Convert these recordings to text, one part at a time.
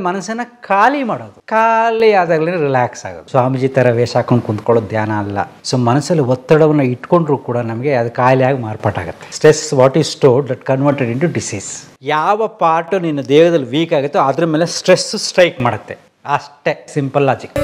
ಮನಸ್ಸನ್ನ ಖಾಲಿ ಮಾಡೋದು ಖಾಲಿ ಆದಾಗಲೇ ರಿಲ್ಯಾಕ್ಸ್ ಆಗೋದು ಸ್ವಾಮೀಜಿ ಥರ ವೇಷ ಹಾಕೊಂಡು ಕುಂತ್ಕೊಳ್ಳೋದು ಧ್ಯಾನ ಅಲ್ಲ ಸೊ ಮನಸ್ಸಲ್ಲಿ ಒತ್ತಡವನ್ನು ಇಟ್ಕೊಂಡ್ರು ಕೂಡ ನಮಗೆ ಅದು ಕಾಯಿಲೆಯಾಗಿ ಮಾರ್ಪಾಟಾಗುತ್ತೆ stress what is stored that converted into disease ಯಾವ ಪಾರ್ಟು ನಿನ್ನ ದೇಹದಲ್ಲಿ ವೀಕ್ ಆಗುತ್ತೋ ಅದ್ರ ಮೇಲೆ ಸ್ಟ್ರೆಸ್ ಸ್ಟ್ರೈಕ್ ಮಾಡುತ್ತೆ ಅಷ್ಟೇ ಸಿಂಪಲ್ ಲಾಜಿಕ್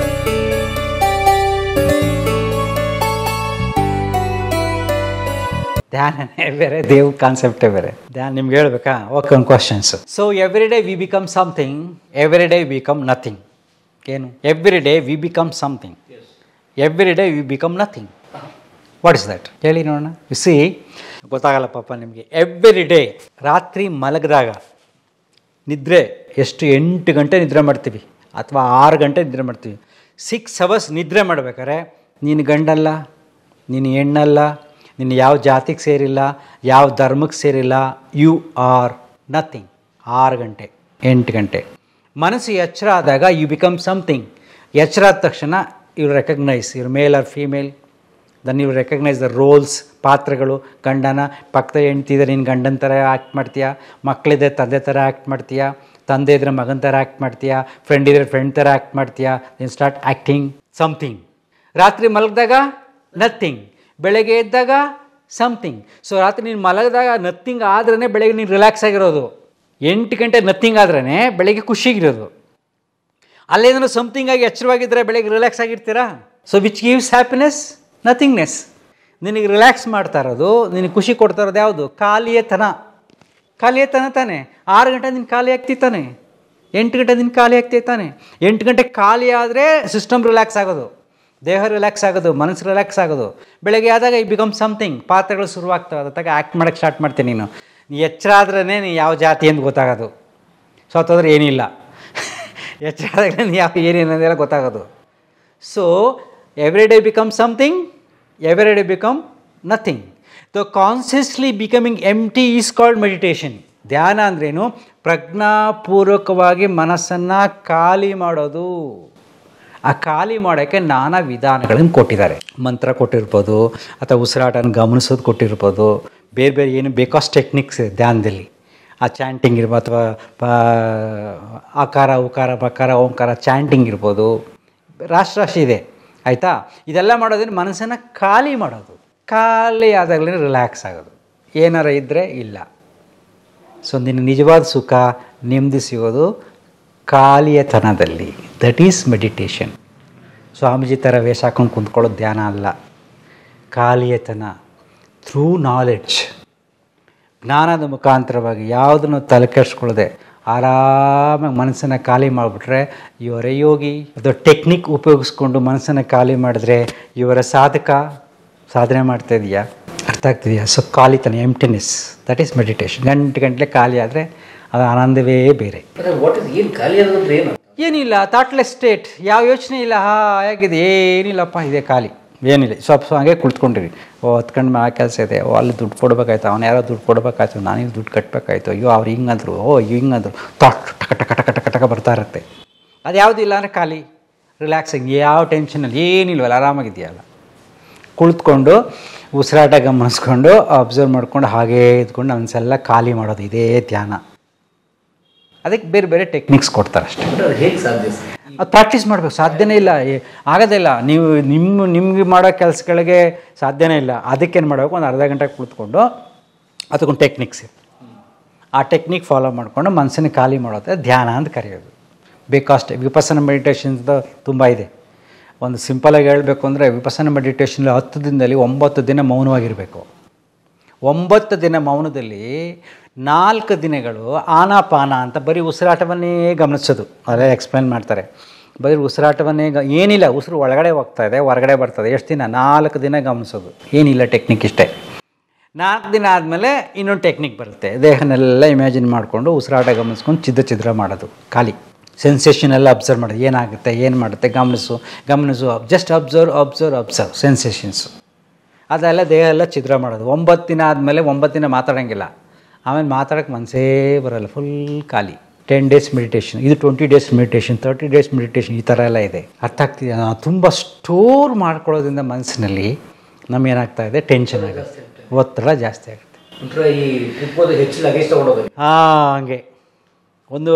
ಧ್ಯಾನನೇ ಬೇರೆ ದೇವ್ ಕಾನ್ಸೆಪ್ಟೇ ಬೇರೆ ಧ್ಯಾನ ನಿಮ್ಗೆ ಹೇಳ್ಬೇಕಾ ಓಕೆ ಒಂದು questions so every day we become something every day become nothing ಏನು every day we become something every day we become nothing what is that ಹೇಳಿ ನೋಡೋಣ ಸಿ ಗೊತ್ತಾಗಲ್ಲ ಪಾಪ ನಿಮಗೆ ಎವ್ರಿ ಡೇ ರಾತ್ರಿ ಮಲಗಿದಾಗ ನಿದ್ರೆ ಎಷ್ಟು ಎಂಟು ಗಂಟೆ ನಿದ್ರೆ ಮಾಡ್ತೀವಿ ಅಥವಾ ಆರು ಗಂಟೆ ನಿದ್ರೆ ಮಾಡ್ತೀವಿ ಸಿಕ್ಸ್ ಅವರ್ಸ್ ನಿದ್ರೆ ಮಾಡ್ಬೇಕಾದ್ರೆ ನೀನು ಗಂಡಲ್ಲ ನೀನು ಹೆಣ್ಣಲ್ಲ ನೀನು ಯಾವ ಜಾತಿಗೆ ಸೇರಿಲ್ಲ ಯಾವ ಧರ್ಮಕ್ಕೆ ಸೇರಿಲ್ಲ ಯು ಆರ್ ನಥಿಂಗ್ ಆರು ಗಂಟೆ ಎಂಟು ಗಂಟೆ ಮನಸ್ಸು ಎಚ್ಚರ ಆದಾಗ ಯು ಬಿಕಮ್ ಸಮಥಿಂಗ್ ಎಚ್ಚರ ಆದ ತಕ್ಷಣ ಯು ರೆಕಗ್ನೈಸ್ ಇವ್ರ male or female then you recognise the roles ಪಾತ್ರಗಳು ಗಂಡನ ಪಕ್ಕದ ಹೆಂಡ್ತಿ ಇದ್ರೆ ನೀನು ಗಂಡನ ಥರ ಆ್ಯಕ್ಟ್ ಮಾಡ್ತೀಯ ಮಕ್ಕಳಿದೆ ತಂದೆ ಥರ ಆ್ಯಕ್ಟ್ ಮಾಡ್ತೀಯ ತಂದೆ ಇದ್ರೆ ಮಗನ ಥರ ಆ್ಯಕ್ಟ್ ಮಾಡ್ತೀಯ ಫ್ರೆಂಡ್ ಇದ್ರೆ ಫ್ರೆಂಡ್ ಥರ ಆ್ಯಕ್ಟ್ ಮಾಡ್ತೀಯ ದೆನ್ ಸ್ಟಾರ್ಟ್ ಆ್ಯಕ್ಟಿಂಗ್ ಸಮಥಿಂಗ್ ರಾತ್ರಿ ಮಲಗಿದಾಗ ನಥಿಂಗ್ ಬೆಳಗ್ಗೆ ಎದ್ದಾಗ ಸಮಥಿಂಗ್ ಸೊ ರಾತ್ರಿ ನೀನು ಮಲಗಿದಾಗ ನಥಿಂಗ್ ಆದ್ರೇ ಬೆಳಗ್ಗೆ ನೀನು ರಿಲ್ಯಾಕ್ಸ್ ಆಗಿರೋದು ಎಂಟು ಗಂಟೆ ನಥಿಂಗ್ ಆದ್ರೇ ಬೆಳಗ್ಗೆ ಖುಷಿಗಿರೋದು ಅಲ್ಲೇನಾದ್ರು ಸಮಥಿಂಗ್ ಆಗಿ ಎಚ್ಚರವಾಗಿದ್ದರೆ ಬೆಳಗ್ಗೆ ರಿಲ್ಯಾಕ್ಸ್ ಆಗಿರ್ತೀರಾ so which gives happiness nothingness ನಿನಗೆ ರಿಲ್ಯಾಕ್ಸ್ ಮಾಡ್ತಾ ಇರೋದು ನಿನಗೆ ಖುಷಿ ಕೊಡ್ತಾ ಇರೋದು ಯಾವುದು ಖಾಲಿಯತನ ಖಾಲಿಯತನ ತಾನೆ ಆರು ಗಂಟೆ ನಿನ್ನ ಖಾಲಿ ಆಗ್ತಿ ತಾನೆ ಎಂಟು ಗಂಟೆ ನಿನ್ನ ಖಾಲಿ ಆಗ್ತಿ ತಾನೆ ಎಂಟು ಗಂಟೆ ಖಾಲಿ ಆದರೆ ಸಿಸ್ಟಮ್ ರಿಲ್ಯಾಕ್ಸ್ ಆಗೋದು ದೇಹ ರಿಲ್ಯಾಕ್ಸ್ ಆಗೋದು ಮನಸ್ಸು ರಿಲ್ಯಾಕ್ಸ್ ಆಗೋದು ಬೆಳಗ್ಗೆ ಆದಾಗ ಈ ಬಿಕಮ್ ಸಮಥಿಂಗ್ ಪಾತ್ರಗಳು ಶುರುವಾಗ್ತವೆ ಅದತ್ತಾಗ ಆ್ಯಕ್ಟ್ ಮಾಡೋಕ್ಕೆ ಸ್ಟಾರ್ಟ್ ಮಾಡ್ತೀನಿ ನೀನು ನೀ ಎಚ್ಚರ ಆದ್ರೇ ನೀ ಯಾವ ಜಾತಿ ಅಂತ ಗೊತ್ತಾಗೋದು ಸೊ ಅಥವಾ ಏನಿಲ್ಲ ಎಚ್ಚರ ಆದಾಗ ನೀನು ಯಾವ ಏನೇನು ಅಂದೆಲ್ಲ ಗೊತ್ತಾಗೋದು so every day become something every day become nothing the consciously becoming empty is called meditation ಧ್ಯಾನ ಅಂದ್ರೇನು ಪ್ರಜ್ಞಾಪೂರ್ವಕವಾಗಿ ಮನಸ್ಸನ್ನು ಖಾಲಿ ಮಾಡೋದು ಆ ಖಾಲಿ ಮಾಡೋಕ್ಕೆ ನಾನಾ ವಿಧಾನಗಳನ್ನು ಕೊಟ್ಟಿದ್ದಾರೆ ಮಂತ್ರ ಕೊಟ್ಟಿರ್ಬೋದು ಅಥವಾ ಉಸಿರಾಟನ ಗಮನಿಸೋದು ಕೊಟ್ಟಿರ್ಬೋದು ಬೇರೆ ಬೇರೆ ಏನು ಬೇಕಾಷ್ಟು ಟೆಕ್ನಿಕ್ಸ್ ಇದೆ ಧ್ಯಾನದಲ್ಲಿ ಆ ಚಾಂಟಿಂಗ್ ಇರ್ಬೋದು ಅಥವಾ ಪ- ಆಕಾರ ಉಕಾರ ಬಕಾರ ಓಂಕಾರ ಚಾಂಟಿಂಗ್ ಇರ್ಬೋದು ರಾಷ್ಟ್ರ ರಾಶಿ ಇದೆ ಆಯಿತಾ ಇದೆಲ್ಲ ಮಾಡೋದ್ರಿಂದ ಮನಸ್ಸನ್ನು ಖಾಲಿ ಮಾಡೋದು ಖಾಲಿ ಆದಾಗಲೇ ರಿಲ್ಯಾಕ್ಸ್ ಆಗೋದು ಏನಾರ ಇದ್ದರೆ ಇಲ್ಲ ಸೊ ನಿನ್ನ ನಿಜವಾದ ಸುಖ ನೆಮ್ಮದಿ ಸಿಗೋದು ಖಾಲಿಯತನದಲ್ಲಿ ದಟ್ ಈಸ್ ಮೆಡಿಟೇಷನ್ ಸ್ವಾಮೀಜಿ ಥರ ವೇಷ ಹಾಕೊಂಡು ಕುಂತ್ಕೊಳ್ಳೋದು ಧ್ಯಾನ ಅಲ್ಲ ಖಾಲಿಯತನ ಥ್ರೂ ನಾಲೆಡ್ಜ್ ಜ್ಞಾನದ ಮುಖಾಂತರವಾಗಿ ಯಾವುದನ್ನು ತಲೆ ಕೆಡಿಸ್ಕೊಳ್ಳದೆ ಆರಾಮಾಗಿ ಮನಸ್ಸನ್ನು ಖಾಲಿ ಮಾಡಿಬಿಟ್ರೆ ಇವರ ಯೋಗಿ ಅದು ಟೆಕ್ನಿಕ್ ಉಪಯೋಗಿಸ್ಕೊಂಡು ಮನಸ್ಸನ್ನು ಖಾಲಿ ಮಾಡಿದ್ರೆ ಇವರ ಸಾಧಕ ಸಾಧನೆ ಮಾಡ್ತಾ ಇದೆಯಾ ಅರ್ಥ ಆಗ್ತಿದೆಯಾ ಸೊ ಖಾಲಿತನ ಎಂಟಿನೆಸ್ ದಟ್ ಈಸ್ ಮೆಡಿಟೇಷನ್ ಗಂಟೆ ಗಂಟಲೆ ಖಾಲಿ ಆದರೆ ಅದು ಆನಂದವೇ ಬೇರೆ ವಾಟ್ ಇಸ್ ಏನು ಖಾಲಿ ಅನ್ನೋದ್ರೆ ಏನು ಏನಿಲ್ಲ ಥಾಟ್ಲೆಸ್ ಸ್ಟೇಟ್ ಯಾವ ಯೋಚನೆ ಇಲ್ಲ ಹಾಯಾಗಿದೆ ಏನಿಲ್ಲಪ್ಪ ಇದೆ ಖಾಲಿ ಏನಿಲ್ಲ ಸ್ವಲ್ಪ ಸ್ವಲ್ಪ ಹಾಗೆ ಕುಳಿತುಕೊಂಡಿರಿ ಓ ಹತ್ಕೊಂಡು ಆ ಕೆಲಸ ಇದೆ ಓ ಅಲ್ಲಿ ದುಡ್ಡು ಕೊಡ್ಬೇಕಾಯ್ತು ಅವ್ನು ಯಾರೋ ದುಡ್ಡು ಕೊಡ್ಬೇಕಾಯ್ತು ನಾನೀಗ ದುಡ್ಡು ಕಟ್ಟಬೇಕಾಯ್ತು ಅಯ್ಯೋ ಅವ್ರು ಹಿಂಗಂದ್ರು ಓ ಹಿಂಗಂದ್ರು ಥಾಟ್ ಟಕ ಟಕ ಟಕ ಟಕ ಟಕ ಬರ್ತಾ ಇರುತ್ತೆ ಅದು ಯಾವುದಿಲ್ಲ ಅಂದರೆ ಖಾಲಿ ರಿಲ್ಯಾಕ್ಸಿಂಗ್ ಯಾವ ಟೆನ್ಷನಲ್ಲಿ ಏನಿಲ್ವಲ್ಲ ಆರಾಮಾಗಿದೆಯಲ್ಲ ಕುಳಿತುಕೊಂಡು ಉಸಿರಾಟ ಗಮನಿಸ್ಕೊಂಡು ಅಬ್ಸರ್ವ್ ಮಾಡ್ಕೊಂಡು ಹಾಗೇ ಇದ್ಕೊಂಡು ಅವನ್ಸೆಲ್ಲ ಖಾಲಿ ಮಾಡೋದು ಇದೇ ಧ್ಯಾನ ಅದಕ್ಕೆ ಬೇರೆ ಬೇರೆ ಟೆಕ್ನಿಕ್ಸ್ ಕೊಡ್ತಾರೆ ಅಷ್ಟೇ ಬಟ್ ಅದು ಹೇಗೆ ಸಾಧ್ಯ ಸರ್ ಅದು ಪ್ರಾಕ್ಟೀಸ್ ಮಾಡಬೇಕು ಸಾಧ್ಯನೇ ಇಲ್ಲ ಏ- ಆಗೋದೇ ಇಲ್ಲ ನೀವು ನಿಮ್ಮ ನಿಮ್ಗೆ ಮಾಡೋ ಕೆಲಸಗಳಿಗೆ ಸಾಧ್ಯನೇ ಇಲ್ಲ ಅದಕ್ಕೇನು ಮಾಡಬೇಕು ಒಂದು ಅರ್ಧ ಗಂಟೆ ಕುಳಿತುಕೊಂಡು ಅದಕ್ಕೊಂದು ಟೆಕ್ನಿಕ್ಸ್ ಇದೆ ಆ ಟೆಕ್ನಿಕ್ ಫಾಲೋ ಮಾಡಿಕೊಂಡು ಮನಸ್ಸನ್ನು ಖಾಲಿ ಮಾಡೋದೇ ಧ್ಯಾನ ಅಂತ ಕರೆಯೋದು ಬೇಕಷ್ಟೇ ವಿಪಸನ ಮೆಡಿಟೇಷನ್ಸ್ ತುಂಬ ಇದೆ ಒಂದು ಸಿಂಪಲಾಗಿ ಹೇಳಬೇಕು ಅಂದರೆ ವಿಪಸನ ಮೆಡಿಟೇಷನ್ ಹತ್ತು ದಿನದಲ್ಲಿ ಒಂಬತ್ತು ದಿನ ಮೌನವಾಗಿರಬೇಕು ಒಂಬತ್ತು ದಿನ ಮೌನದಲ್ಲಿ ನಾಲ್ಕು ದಿನಗಳು ಆನಾಪಾನ ಅಂತ ಬರೀ ಉಸಿರಾಟವನ್ನೇ ಗಮನಿಸೋದು ಅದೇ ಎಕ್ಸ್ಪ್ಲೇನ್ ಮಾಡ್ತಾರೆ ಬರೀ ಉಸಿರಾಟವನ್ನೇ ಗ ಏನಿಲ್ಲ ಉಸಿರು ಒಳಗಡೆ ಹೋಗ್ತಾ ಇದೆ ಹೊರಗಡೆ ಬರ್ತದೆ ಎಷ್ಟು ದಿನ ನಾಲ್ಕು ದಿನ ಗಮನಿಸೋದು ಏನಿಲ್ಲ ಟೆಕ್ನಿಕ್ ಇಷ್ಟೇ ನಾಲ್ಕು ದಿನ ಆದಮೇಲೆ ಇನ್ನೊಂದು ಟೆಕ್ನಿಕ್ ಬರುತ್ತೆ ದೇಹನೆಲ್ಲ ಇಮ್ಯಾಜಿನ್ ಮಾಡಿಕೊಂಡು ಉಸಿರಾಟ ಗಮನಿಸ್ಕೊಂಡು ಛಿದ್ರ ಛಿದ್ರ ಮಾಡೋದು ಖಾಲಿ ಸೆನ್ಸೇಷನ್ ಎಲ್ಲ ಅಬ್ಸರ್ವ್ ಮಾಡೋದು ಏನಾಗುತ್ತೆ ಏನು ಮಾಡುತ್ತೆ ಗಮನಿಸು ಗಮನಿಸು just observe observe observe sensations ಅದೆಲ್ಲ ದೇಹ ಎಲ್ಲ ಛಿದ್ರ ಮಾಡೋದು ಒಂಬತ್ತು ದಿನ ಆದಮೇಲೆ ಒಂಬತ್ತು ದಿನ ಮಾತಾಡೋಂಗಿಲ್ಲ ಆಮೇಲೆ ಮಾತಾಡೋಕ್ಕೆ ಮನಸ್ಸೇ ಬರೋಲ್ಲ ಫುಲ್ ಖಾಲಿ ಟೆನ್ ಡೇಸ್ ಮೆಡಿಟೇಷನ್ ಇದು twenty days meditation thirty days meditation ಈ ಥರ ಎಲ್ಲ ಇದೆ ಅರ್ಥ ಆಗ್ತಿದೆ ತುಂಬ ಸ್ಟೋರ್ ಮಾಡ್ಕೊಳ್ಳೋದ್ರಿಂದ ಮನಸ್ಸಿನಲ್ಲಿ ನಮಗೇನಾಗ್ತಾ ಇದೆ ಟೆನ್ಷನ್ ಆಗುತ್ತೆ ಒತ್ತಡ ಜಾಸ್ತಿ ಆಗುತ್ತೆ ಒಂಥರ ಈ ಟ್ರಿಪ್ ಹೋದ ಹೆಚ್ಚು ಲಗೇಜ್ ತಗೊಂಡೋಗಿ ಹಾಂ ಹಂಗೆ ಒಂದು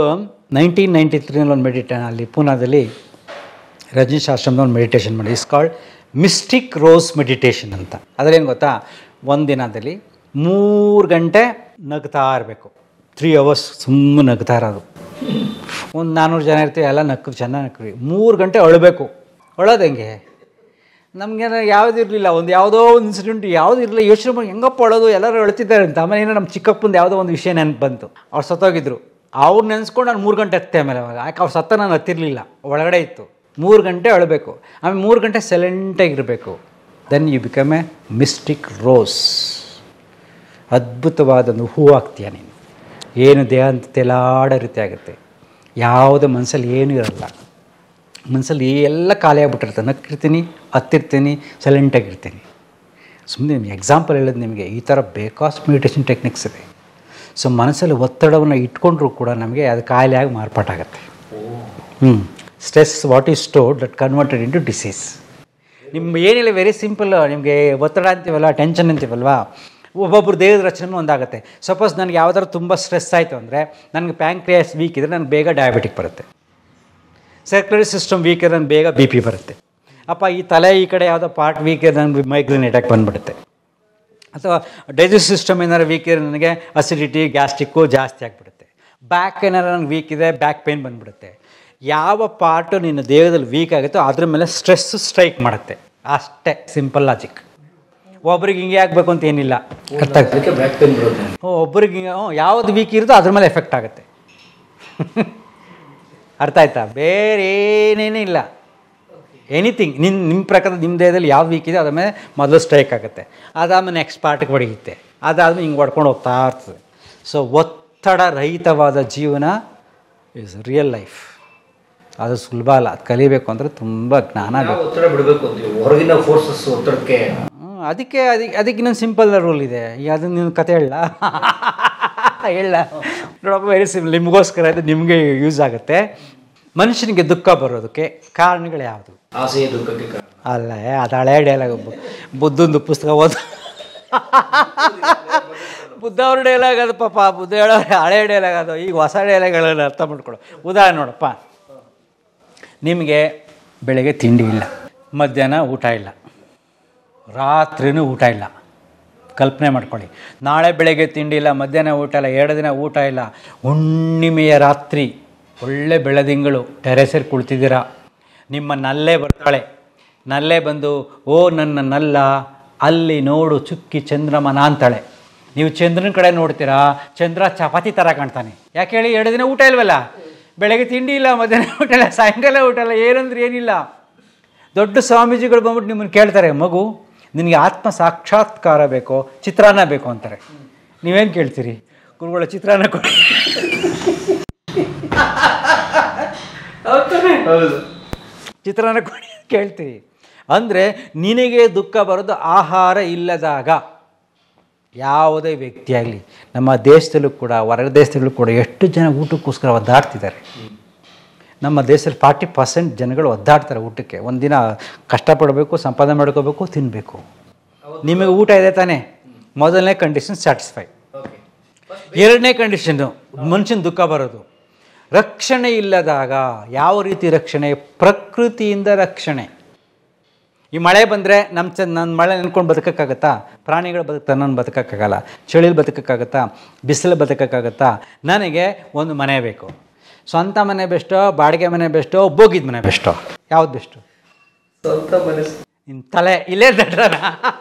ನೈನ್ಟೀನ್ ನೈಂಟಿ ತ್ರೀನಲ್ಲಿ ಒಂದು ಮೆಡಿಟೇಷನ್ ಅಲ್ಲಿ ಪೂನಾದಲ್ಲಿ ರಜನೀಶ್ ಆಶ್ರಮದ ಒಂದು ಮೆಡಿಟೇಷನ್ ಮಾಡಿ is called mystic rose meditation ಅಂತ ಅದ್ರೇನು ಗೊತ್ತಾ ಒಂದು ದಿನದಲ್ಲಿ ಮೂರು ಗಂಟೆ ನಗ್ತಾ ಇರಬೇಕು ತ್ರೀ ಅವರ್ಸ್ ಸುಮ್ಮನೆ ನಗ್ತಾ ಇರೋದು ಒಂದು ನಾನ್ನೂರು ಜನ ಇರ್ತೀವಿ ಎಲ್ಲ ನಕ್ಕು ಚೆನ್ನಾಗಿ ನಕ್ರಿ ಮೂರು ಗಂಟೆ ಅಳಬೇಕು ಅಳೋದು ಹೆಂಗೆ ನಮಗೆ ಯಾವುದು ಇರಲಿಲ್ಲ ಒಂದು ಯಾವುದೋ ಒಂದು ಇನ್ಸಿಡೆಂಟ್ ಯಾವುದು ಇರಲಿಲ್ಲ ಯೋಚನೆ ಮಾಡಿ ಹೆಂಗಪ್ಪ ಅಳೋದು ಎಲ್ಲರೂ ಅಳ್ತಿದ್ದಾರೆ ಅಂತ ಆಮೇಲೆ ಏನೋ ನಮ್ಮ ಚಿಕ್ಕಪ್ಪಂದು ಯಾವುದೋ ಒಂದು ವಿಷಯ ನೆನಪು ಬಂತು ಅವ್ರು ಸತ್ತೋಗಿದ್ರು ಅವ್ರು ನೆನೆಸ್ಕೊಂಡು ನಾನು ಮೂರು ಗಂಟೆ ಹತ್ತೆ ಆಮೇಲೆ ಅವಾಗ ಯಾಕೆ ಅವ್ರು ಸತ್ತ ನಾನು ಹತ್ತಿರಲಿಲ್ಲ ಒಳಗಡೆ ಇತ್ತು ಮೂರು ಗಂಟೆ ಅಳಬೇಕು ಆಮೇಲೆ ಮೂರು ಗಂಟೆ ಸೈಲೆಂಟಾಗಿರಬೇಕು then you become a mystic rose ಅದ್ಭುತವಾದೊಂದು ಹೂ ಆಗ್ತೀಯ ನೀನು ಏನು ದೇಹ ಅಂತ ತೆಲಾಡೋ ರೀತಿ ಆಗುತ್ತೆ ಯಾವುದೇ ಮನಸ್ಸಲ್ಲಿ ಏನೂ ಇರಲ್ಲ ಮನಸ್ಸಲ್ಲಿ ಎಲ್ಲ ಖಾಲಿ ಆಗ್ಬಿಟ್ಟಿರುತ್ತೆ ನಕ್ಕಿರ್ತೀನಿ ಹತ್ತಿರ್ತೀನಿ ಸೈಲೆಂಟಾಗಿರ್ತೀನಿ ಸುಮ್ಮನೆ ನಿಮ್ಗೆ ಎಕ್ಸಾಂಪಲ್ ಹೇಳೋದು ನಿಮಗೆ ಈ ಥರ ಬೇಕಾಸ್ ಮೆಡಿಟೇಷನ್ ಟೆಕ್ನಿಕ್ಸ್ ಇದೆ ಸೊ ಮನಸ್ಸಲ್ಲಿ ಒತ್ತಡವನ್ನು ಇಟ್ಕೊಂಡ್ರೂ ಕೂಡ ನಮಗೆ ಅದು ಕಾಯಿಲೆಯಾಗಿ ಮಾರ್ಪಾಟಾಗತ್ತೆ ಹ್ಞೂ stress what is stored that converted into disease ನಿಮ್ಮ ಏನಿಲ್ಲ ವೆರಿ ಸಿಂಪಲ್ ನಿಮಗೆ ಒತ್ತಡ ಅಂತೀವಲ್ಲ ಟೆನ್ಷನ್ ಅಂತೀವಲ್ವಾ ಒಬ್ಬೊಬ್ರು ದೇಹದ ರಚನೆ ಒಂದಾಗುತ್ತೆ ಸಪೋಸ್ ನನಗೆ ಯಾವ್ದಾದ್ರು ತುಂಬ ಸ್ಟ್ರೆಸ್ ಆಯಿತು ಅಂದರೆ ನನಗೆ ಪ್ಯಾಂಕ್ರಿಯಾಸ್ ವೀಕ್ ಇದ್ದರೆ ನನಗೆ ಬೇಗ ಡಯಾಬಿಟಿಕ್ ಬರುತ್ತೆ ಸರ್ಕ್ಯುಲರಿ ಸಿಸ್ಟಮ್ ವೀಕ್ ಇದ್ರೆ ನನಗೆ ಬೇಗ ಬಿ ಪಿ ಬರುತ್ತೆ ಅಪ್ಪ ಈ ತಲೆ ಈ ಕಡೆ ಯಾವುದೋ ಪಾರ್ಟ್ ವೀಕ್ ಇದ್ರೆ ನನಗೆ ಮೈಗ್ರೇನ್ ಅಟ್ಯಾಕ್ ಬಂದುಬಿಡುತ್ತೆ ಅಥವಾ ಡೈಜೆಸ್ಟ್ ಸಿಸ್ಟಮ್ ಏನಾರು ವೀಕ್ ಇದ್ರೆ ನನಗೆ ಅಸಿಡಿಟಿ ಗ್ಯಾಸ್ಟ್ರಿಕ್ಕು ಜಾಸ್ತಿ ಆಗಿಬಿಡುತ್ತೆ ಬ್ಯಾಕ್ ಏನಾರು ನನಗೆ ವೀಕ್ ಇದೆ ಬ್ಯಾಕ್ ಪೇನ್ ಬಂದುಬಿಡುತ್ತೆ ಯಾವ ಪಾರ್ಟು ನಿನ್ನ ದೇಹದಲ್ಲಿ ವೀಕ್ ಆಗುತ್ತೋ ಅದ್ರ ಮೇಲೆ ಸ್ಟ್ರೆಸ್ ಸ್ಟ್ರೈಕ್ ಮಾಡುತ್ತೆ ಅಷ್ಟೇ ಸಿಂಪಲ್ ಲಾಜಿಕ್ ಒಬ್ರಿಗೆ ಹಿಂಗೆ ಆಗಬೇಕು ಅಂತ ಏನಿಲ್ಲ ಅರ್ಥ ಆಗ್ತದೆ ಅದಕ್ಕೆ ಬ್ಯಾಕ್ ಪೇನ್ ಬರುತ್ತೆ ಒಬ್ರಿಗೆ ಹಿಂಗೆ ಹ್ಞೂ ಯಾವ್ದು ವೀಕ್ ಇರುತ್ತೋ ಅದ್ರ ಮೇಲೆ ಎಫೆಕ್ಟ್ ಆಗುತ್ತೆ ಅರ್ಥ ಆಯ್ತಾ ಬೇರೆ ಏನೇನೂ ಇಲ್ಲ ಎನಿಥಿಂಗ್ ನಿನ್ನ ನಿಮ್ಮ ಪ್ರಕಾರ ನಿಮ್ಮ ದೇಹದಲ್ಲಿ ಯಾವ ವೀಕ್ ಇದೆ ಅದ್ರ ಮೇಲೆ ಮೊದಲು ಸ್ಟ್ರೈಕ್ ಆಗುತ್ತೆ ಅದಾದ್ಮೇಲೆ ನೆಕ್ಸ್ಟ್ ಪಾರ್ಟಿಗೆ ಹೊಡೆಯುತ್ತೆ ಅದಾದ್ಮೇಲೆ ಹಿಂಗೆ ಹೊಡ್ಕೊಂಡು ಹೋಗ್ತಾ ಇರ್ತದೆ ಸೊ ಒತ್ತಡ ರಹಿತವಾದ ಜೀವನ ಇಸ್ ರಿಯಲ್ ಲೈಫ್ ಅದು ಸುಲಭ ಅಲ್ಲ ಅದು ಕಲಿಬೇಕು ಅಂದರೆ ತುಂಬ ಜ್ಞಾನ ಬೇಕು ನಾವು ಒತ್ತಡ ಬಿಡಬೇಕು ಅಂತೀವಿ ಹೊರಗಿನ ಫೋರ್ಸಸ್ ಒತ್ತಡಕ್ಕೆ ಹ್ಮ್, ಅದಕ್ಕೆ ಅದಕ್ಕೆ ಅದಕ್ಕೆ ಇನ್ನೊಂದು ಸಿಂಪಲ್ ರೂಲ್ ಇದೆ ಈಗ ಅದನ್ನ ನೀನು ಕತೆ ಹೇಳ ಹೇಳ ನೋಡಪ್ಪ ವೆರಿ ಸಿಂಪಲ್ ನಿಮಗೋಸ್ಕರ ಇದು ನಿಮಗೆ ಯೂಸ್ ಆಗುತ್ತೆ ಮನುಷ್ಯನಿಗೆ ದುಃಖ ಬರೋದಕ್ಕೆ ಕಾರಣಗಳು ಯಾವುದು ಆಸೆಯ ದುಃಖಕ್ಕೆ ಕಾರಣ ಅಲ್ಲ ಏ, ಅದು ಹಳೆ ಡೈಲಾಗ್ ಬುದ್ಧಂದು ಪುಸ್ತಕ ಓದ ಬುದ್ಧ ಅವ್ರ ಡೈಲಾಗ್ ಅದು ಪಾಪ ಬುದ್ಧ ಹೇಳೋ ಹಳೆ ಡೈಲಾಗ್ ಅದು ಈಗ ಹೊಸ ಡೈಲಾಗ್ಗಳನ್ನ ಅರ್ಥ ಮಾಡ್ಕೊಳ್ಳೋ ಉದಾಹರಣೆ ನೋಡಪ್ಪ ನಿಮಗೆ ಬೆಳಗ್ಗೆ ತಿಂಡಿ ಇಲ್ಲ ಮಧ್ಯಾಹ್ನ ಊಟ ಇಲ್ಲ ರಾತ್ರಿನೂ ಊಟ ಇಲ್ಲ ಕಲ್ಪನೆ ಮಾಡ್ಕೊಳ್ಳಿ ನಾಳೆ ಬೆಳಗ್ಗೆ ತಿಂಡಿ ಇಲ್ಲ ಮಧ್ಯಾಹ್ನ ಊಟ ಇಲ್ಲ ಎರಡು ದಿನ ಊಟ ಇಲ್ಲ ಹುಣ್ಣಿಮೆಯ ರಾತ್ರಿ ಒಳ್ಳೆ ಬೆಳದಿಂಗಳು ಟೆರೆಸಲ್ಲಿ ಕುಳಿತಿದ್ದೀರಾ ನಿಮ್ಮ ನಲ್ಲೇ ಬರ್ತಾಳೆ ನಲ್ಲೇ ಬಂದು ಓ ನನ್ನ ನಲ್ಲ ಅಲ್ಲಿ ನೋಡು ಚುಕ್ಕಿ ಚಂದ್ರಮನ ಅಂತಾಳೆ ನೀವು ಚಂದ್ರನ ಕಡೆ ನೋಡ್ತೀರಾ ಚಂದ್ರ ಚಪಾತಿ ಥರ ಕಾಣ್ತಾನೆ ಯಾಕೆ ಹೇಳಿ ಎರಡು ದಿನ ಊಟ ಇಲ್ವಲ್ಲ ಬೆಳಗ್ಗೆ ತಿಂಡಿ ಇಲ್ಲ ಮಧ್ಯಾಹ್ನ ಊಟ ಇಲ್ಲ ಸಾಯಂಕಾಲ ಊಟ ಇಲ್ಲ ಏನಂದ್ರೆ ಏನಿಲ್ಲ ದೊಡ್ಡ ಸ್ವಾಮೀಜಿಗಳು ಬಂದ್ಬಿಟ್ಟು ನಿಮ್ಮನ್ನು ಕೇಳ್ತಾರೆ ಮಗು ನಿನಗೆ ಆತ್ಮ ಸಾಕ್ಷಾತ್ಕಾರ ಬೇಕೋ ಚಿತ್ರಾನ್ನ ಬೇಕು ಅಂತಾರೆ ನೀವೇನು ಕೇಳ್ತೀರಿ ಗುರುಗಳ ಚಿತ್ರಾನ್ನ ಕೊಡಿ ಹೌದು ಚಿತ್ರಾನ್ನ ಕೊಡಿ ಅಂತ ಕೇಳ್ತೀರಿ ಅಂದರೆ ನಿನಗೆ ದುಃಖ ಬರೋದು ಆಹಾರ ಇಲ್ಲದಾಗ ಯಾವುದೇ ವ್ಯಕ್ತಿಯಾಗಲಿ ನಮ್ಮ ದೇಶದಲ್ಲೂ ಕೂಡ ಹೊರ ದೇಶದಲ್ಲೂ ಕೂಡ ಎಷ್ಟು ಜನ ಊಟಕ್ಕೋಸ್ಕರ ಒದ್ದಾಡ್ತಿದ್ದಾರೆ ನಮ್ಮ ದೇಶದಲ್ಲಿ ಫಾರ್ಟಿ ಪರ್ಸೆಂಟ್ ಜನಗಳು ಒದ್ದಾಡ್ತಾರೆ ಊಟಕ್ಕೆ ಒಂದಿನ ಕಷ್ಟಪಡಬೇಕು ಸಂಪಾದನೆ ಮಾಡ್ಕೋಬೇಕು ತಿನ್ನಬೇಕು ನಿಮಗೆ ಊಟ ಇದೆ ತಾನೇ ಮೊದಲನೇ ಕಂಡೀಷನ್ ಸ್ಯಾಟಿಸ್ಫೈ ಓಕೆ ಎರಡನೇ ಕಂಡೀಷನ್ನು ಮನುಷ್ಯನ ದುಃಖ ಬರೋದು ರಕ್ಷಣೆ ಇಲ್ಲದಾಗ ಯಾವ ರೀತಿ ರಕ್ಷಣೆ ಪ್ರಕೃತಿಯಿಂದ ರಕ್ಷಣೆ ಈ ಮಳೆ ಬಂದರೆ ನಮ್ಮ ಚ ನನ್ನ ಮಳೆ ನೆನ್ಕೊಂಡು ಬದುಕೋಕ್ಕಾಗತ್ತಾ ಪ್ರಾಣಿಗಳು ಬದುಕ್ತಾ ನಾನು ಬದುಕೋಕ್ಕಾಗಲ್ಲ ಚಳಿಲಿ ಬದುಕೋಕ್ಕಾಗತ್ತಾ ಬಿಸಿಲು ಬದುಕೋಕ್ಕಾಗತ್ತಾ ನನಗೆ ಒಂದು ಮನೆ ಬೇಕು ಸ್ವಂತ ಮನೆ ಬೆಸ್ಟೋ ಬಾಡಿಗೆ ಮನೆ ಬೆಸ್ಟೋ ಬೋಗಿದ ಮನೆ ಬೆಸ್ಟೋ ಯಾವ್ದು ಬೆಸ್ಟು ಸ್ವಂತ ಮನಸ್ಸು ನಿನ್ನ ತಲೆ ಇಲ್ಲೇ ದಡ್ರನ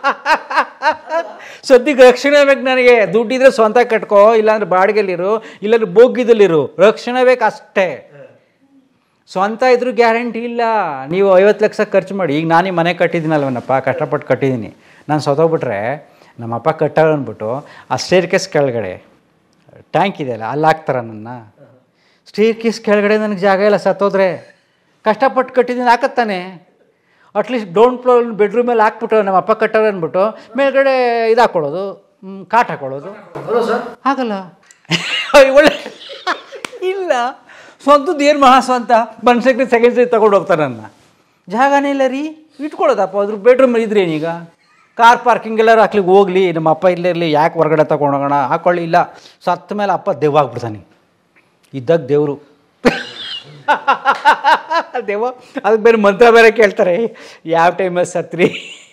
ಸದ್ಯಕ್ಕೆ ರಕ್ಷಣೆ ಬೇಕು ನನಗೆ ದುಡ್ಡಿದ್ರೆ ಸ್ವಂತ ಕಟ್ಕೋ ಇಲ್ಲಾಂದ್ರೆ ಬಾಡಿಗೆಲಿರು ಇಲ್ಲಾಂದ್ರೆ ಬೋಗಿದಲ್ಲಿರು ರಕ್ಷಣೆ ಬೇಕು ಅಷ್ಟೇ ಸ್ವಂತ ಇದ್ರೂ ಗ್ಯಾರಂಟಿ ಇಲ್ಲ ನೀವು ಐವತ್ತು ಲಕ್ಷ ಖರ್ಚು ಮಾಡಿ ಈಗ ನಾನು ಈ ಮನೆ ಕಟ್ಟಿದ್ದೀನಲ್ವನಪ್ಪ ಕಷ್ಟಪಟ್ಟು ಕಟ್ಟಿದ್ದೀನಿ ನಾನು ಸತ್ತೋಗ್ಬಿಟ್ರೆ ನಮ್ಮಪ್ಪ ಕಟ್ಟಾರ ಅಂದ್ಬಿಟ್ಟು ಆ ಸ್ಟೇರ್ ಕೇಸ್ ಕೆಳಗಡೆ ಟ್ಯಾಂಕ್ ಇದೆಯಲ್ಲ ಅಲ್ಲಿ ಹಾಕ್ತಾರ ನನ್ನ ಸ್ಟೇರ್ ಕೇಸ್ ಕೆಳಗಡೆ ನನಗೆ ಜಾಗ ಇಲ್ಲ ಸತ್ತೋದ್ರೆ ಕಷ್ಟಪಟ್ಟು ಕಟ್ಟಿದ್ದೀನಿ ಹಾಕತ್ತಾನೆ ಅಟ್ಲೀಸ್ಟ್ ಡೌನ್ ಫ್ಲೋರ್ ಬೆಡ್ರೂಮಲ್ಲಿ ಹಾಕ್ಬಿಟ್ಟು ನಮ್ಮ ಅಪ್ಪ ಕಟ್ಟಾರ ಅಂದ್ಬಿಟ್ಟು ಮೇಲ್ಗಡೆ ಇದು ಹಾಕ್ಕೊಳ್ಳೋದು ಮ್, ಕಾಟ್ ಹಾಕ್ಕೊಳ್ಳೋದು ಹಲೋ ಸರ್ ಆಗಲ್ಲ ಒಳ್ಳೆ ಇಲ್ಲ ಸ್ವಂತದ್ದು ಏನು ಮಹಾ ಸ್ವಂತ ಮನುಷ್ಯಕ್ಕೆ ಸೆಕೆಂಡ್ ಸೈಡ್ ತಗೊಂಡು ಹೋಗ್ತಾರೆ ನನ್ನ ಜಾಗನೇ ಇಲ್ಲ ರೀ ಇಟ್ಕೊಳ್ಳೋದಪ್ಪ ಅದ್ರ ಬೆಡ್ರೂಮ್ ಇದ್ರೇನೀಗ ಕಾರ್ ಪಾರ್ಕಿಂಗ್ ಎಲ್ಲರೂ ಹಾಕ್ಲಿಕ್ಕೆ ಹೋಗ್ಲಿ ನಮ್ಮ ಅಪ್ಪ ಇಲ್ಲೇ ಇರಲಿ ಯಾಕೆ ಹೊರಗಡೆ ತಗೊಂಡೋಗೋಣ ಹಾಕೊಳ್ಳಿ ಇಲ್ಲ ಸತ್ತ ಮೇಲೆ ಅಪ್ಪ ದೆವ್ವ ಆಗ್ಬಿಡ್ತಾನೆ ಇದ್ದಾಗ ದೇವರು ದೇವ ಅದಕ್ಕೆ ಬೇರೆ ಮಂತ್ರ ಬೇರೆ ಕೇಳ್ತಾರೆ ಯಾವ ಟೈಮಲ್ಲಿ ಸತ್ರಿ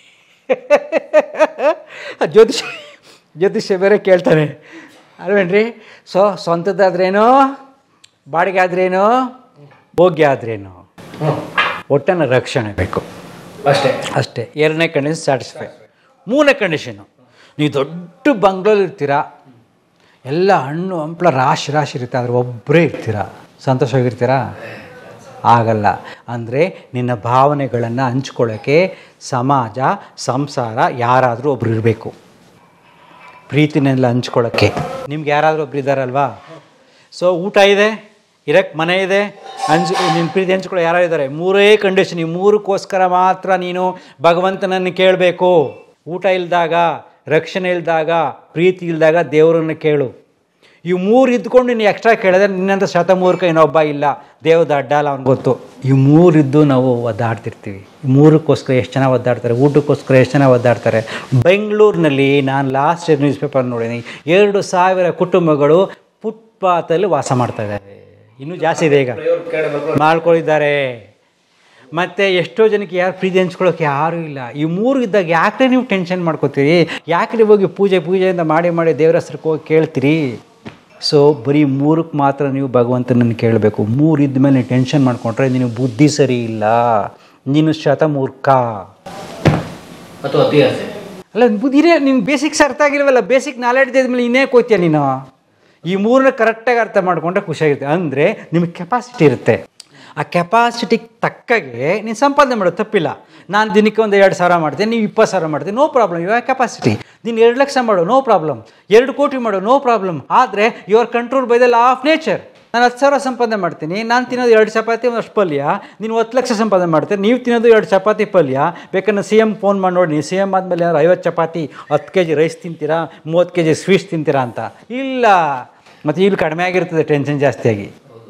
ಜ್ಯೋತಿಷ ಜ್ಯೋತಿಷ್ಯ ಬೇರೆ ಕೇಳ್ತಾನೆ ಅಲ್ವೇನ್ರಿ ಸೊ ಸ್ವಂತದ್ದಾದ್ರೇನು ಬಾಡಿಗೆ ಆದ್ರೇನು ಭೋಗ್ಯ ಆದ್ರೇನು ಒಟ್ಟನ ರಕ್ಷಣೆ ಬೇಕು ಅಷ್ಟೇ ಅಷ್ಟೇ ಎರಡನೇ ಕಂಡೀಷನ್ ಸ್ಯಾಟಿಸ್ಫೈ ಮೂರನೇ ಕಂಡೀಷನು ನೀವು ದೊಡ್ಡ ಬಂಗ್ಲೋಲಿ ಇರ್ತೀರಾ ಎಲ್ಲ ಹಣ್ಣು ಹಂಪ್ಲ ರಾಶಿ ರಾಶಿ ಇರುತ್ತೆ ಆದರೆ ಒಬ್ಬರೇ ಇರ್ತೀರಾ ಸಂತೋಷವಾಗಿರ್ತೀರಾ ಆಗಲ್ಲ ಅಂದರೆ ನಿನ್ನ ಭಾವನೆಗಳನ್ನು ಹಂಚ್ಕೊಳ್ಳೋಕ್ಕೆ ಸಮಾಜ ಸಂಸಾರ ಯಾರಾದರೂ ಒಬ್ರು ಇರಬೇಕು ಪ್ರೀತಿನೆಲ್ಲ ಹಂಚ್ಕೊಳ್ಳೋಕ್ಕೆ ನಿಮ್ಗೆ ಯಾರಾದರೂ ಒಬ್ರು ಇದ್ದಾರಲ್ವಾ ಸೊ ಊಟ ಇದೆ ಇರಕ್ಕೆ ಮನೆ ಇದೆ ಹಂಚ್ ನಿನ್ನ ಪ್ರೀತಿ ಹಂಚ್ಕೊಳ್ಳೋ ಯಾರು ಇದ್ದಾರೆ ಮೂರೇ ಕಂಡೀಷನ್ ಈ ಮೂರಕ್ಕೋಸ್ಕರ ಮಾತ್ರ ನೀನು ಭಗವಂತನನ್ನು ಕೇಳಬೇಕು ಊಟ ಇಲ್ದಾಗ ರಕ್ಷಣೆ ಇಲ್ದಾಗ ಪ್ರೀತಿ ಇಲ್ದಾಗ ದೇವರನ್ನು ಕೇಳು ಈ ಮೂರು ಇದ್ಕೊಂಡು ನೀನು ಎಕ್ಸ್ಟ್ರಾ ಕೇಳಿದ್ರೆ ನಿನ್ನಂಥ ಶತಮೂರ್ಖ ಇನ್ನೊಬ್ಬ ಇಲ್ಲ ದೇವ್ದ ಅಡ್ಡ ಅಲ್ಲ ಅವ್ನಿಗೆ ಗೊತ್ತು ಈ ಮೂರಿದ್ದು ನಾವು ಒದ್ದಾಡ್ತಿರ್ತೀವಿ ಈ ಮೂರಕ್ಕೋಸ್ಕರ ಎಷ್ಟು ಜನ ಒದ್ದಾಡ್ತಾರೆ ಊಟಕ್ಕೋಸ್ಕರ ಎಷ್ಟು ಜನ ಒದ್ದಾಡ್ತಾರೆ ಬೆಂಗಳೂರಿನಲ್ಲಿ ನಾನು ಲಾಸ್ಟ್ ನ್ಯೂಸ್ ಪೇಪರ್ ನೋಡಿದ್ದೀನಿ ಎರಡು ಸಾವಿರ ಕುಟುಂಬಗಳು ಫುಟ್ಪಾತಲ್ಲಿ ವಾಸ ಮಾಡ್ತಾ ಇದ್ದಾರೆ ಇನ್ನೂ ಜಾಸ್ತಿ ಇದೆ ಈಗ ಮಾಡ್ಕೊಂಡಿದ್ದಾರೆ ಮತ್ತು ಎಷ್ಟೋ ಜನಕ್ಕೆ ಯಾರು ಪ್ರೀತಿ ಹಂಚ್ಕೊಳ್ಳೋಕೆ ಯಾರೂ ಇಲ್ಲ ಈ ಮೂರು ಇದ್ದಾಗ ಯಾಕೆ ನೀವು ಟೆನ್ಷನ್ ಮಾಡ್ಕೋತೀರಿ ಯಾಕೆ ನೀವು ಹೋಗಿ ಪೂಜೆ ಪೂಜೆಯಿಂದ ಮಾಡಿ ಮಾಡಿ ದೇವ್ರ ಹೆಸ್ರಕ್ಕೆ ಹೋಗಿ ಕೇಳ್ತೀರಿ ಸೊ ಬರೀ ಮೂರಕ್ಕೆ ಮಾತ್ರ ನೀವು ಭಗವಂತನನ್ನು ಕೇಳಬೇಕು ಮೂರು ಇದ್ದ ಮೇಲೆ ನೀವು ಟೆನ್ಷನ್ ಮಾಡ್ಕೊಂಡ್ರೆ ನೀನು ಬುದ್ಧಿ ಸರಿ ಇಲ್ಲ ನೀನು ಶತಮೂರ್ಖ ಅಥವಾ ಅತಿ ಆಸೆ ಅಲ್ಲ ಬುದ್ಧಿನೇ ನಿನ್ನ ಬೇಸಿಕ್ಸ್ ಅರ್ಥ ಆಗಿಲ್ವಲ್ಲ ಬೇಸಿಕ್ ನಾಲೆಡ್ಜ್ ಇದ್ಮೇಲೆ ಇನ್ನೇ ಕೋತೀಯ ನೀನು ಈ ಮೂರನ್ನ ಕರೆಕ್ಟಾಗಿ ಅರ್ಥ ಮಾಡ್ಕೊಂಡ್ರೆ ಖುಷಿಯಾಗಿರುತ್ತೆ ಅಂದರೆ ನಿಮಗೆ ಕೆಪಾಸಿಟಿ ಇರುತ್ತೆ ಆ ಕೆಪಾಸಿಟಿಗೆ ತಕ್ಕಾಗೆ ನೀನು ಸಂಪಾದನೆ ಮಾಡೋದು ತಪ್ಪಿಲ್ಲ ನಾನು ದಿನಕ್ಕೆ ಒಂದು ಎರಡು ಸಾವಿರ ಮಾಡ್ತೀನಿ ನೀವು ಇಪ್ಪತ್ತು ಸಾವಿರ ಮಾಡ್ತೀನಿ ನೋ ಪ್ರಾಬ್ಲಮ್ ಇವಾಗ ಕೆಪಾಸಿಟಿ ನೀನು ಎರಡು ಲಕ್ಷ ಮಾಡು ನೋ ಪ್ರಾಬ್ಲಮ್ ಎರಡು ಕೋಟಿ ಮಾಡು ನೋ ಪ್ರಾಬ್ಲಮ್ ಆದರೆ your control by the law of nature ನಾನು ಹತ್ತು ಸಾವಿರ ಸಂಪಾದನೆ ಮಾಡ್ತೀನಿ ನಾನು ತಿನ್ನೋದು ಎರಡು ಚಪಾತಿ ಒಂದಷ್ಟು ಪಲ್ಯ ನೀನು ಹತ್ತು ಲಕ್ಷ ಸಂಪಾದನೆ ಮಾಡ್ತೀನಿ ನೀವು ತಿನ್ನೋದು ಎರಡು ಚಪಾತಿ ಪಲ್ಯ ಬೇಕಾದ್ರೆ ಸಿ ಎಮ್ ಫೋನ್ ಮಾಡಿ ನೋಡಿ ಸಿ ಎಮ್ ಆದಮೇಲೆ ಏನಾದ್ರು ಐವತ್ತು ಚಪಾತಿ ಹತ್ತು ಕೆ ಜಿ ರೈಸ್ ತಿಂತೀರಾ ಮೂವತ್ತು ಕೆ ಜಿ ಸ್ವೀಟ್ಸ್ ತಿಂತೀರಾ ಅಂತ ಇಲ್ಲ ಮತ್ತು ಇಲ್ಲಿ ಕಡಿಮೆ ಆಗಿರ್ತದೆ ಟೆನ್ಷನ್ ಜಾಸ್ತಿಯಾಗಿ